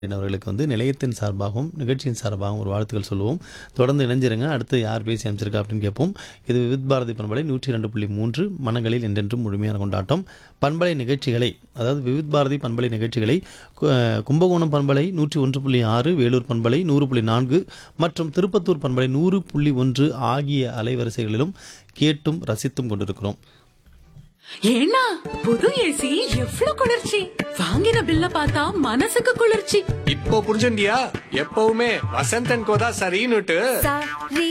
அவர்களுக்கு வந்து நிலையத்தின் சார்பாகவும் நிகழ்ச்சியின் சார்பாகவும் ஒரு வாழ்த்துக்கள் சொல்லுவோம் தொடர்ந்து இணைஞ்சிருங்க அடுத்து யார் பேசி அமைச்சிருக்கா அப்படின்னு கேட்போம் இது விவித் பாரதி பண்பலை நூற்றி ரெண்டு புள்ளி மூன்று மனங்களில் என்றென்றும் முழுமையான கொண்டாட்டம் பண்பலை நிகழ்ச்சிகளை அதாவது விவித் பாரதி பண்பலை நிகழ்ச்சிகளை கு- கும்பகோணம் பண்பலை நூற்றி ஒன்று புள்ளி ஆறு வேலூர் பண்பலை நூறு புள்ளி நான்கு மற்றும் திருப்பத்தூர் பண்பலை நூறு புள்ளி ஒன்று ஆகிய அலைவரிசைகளிலும் கேட்டும் ரசித்தும் கொண்டிருக்கிறோம் ஏன்னா புது ஏசி எவ்வளவு குளிர்ச்சி வாங்கின பில்ல பார்த்தா மனசுக்கு குளிர்ச்சி இப்போ புரிஞ்சுண்டியா எப்பவுமே வசந்தன் கோதா சரின்னுட்டு சரி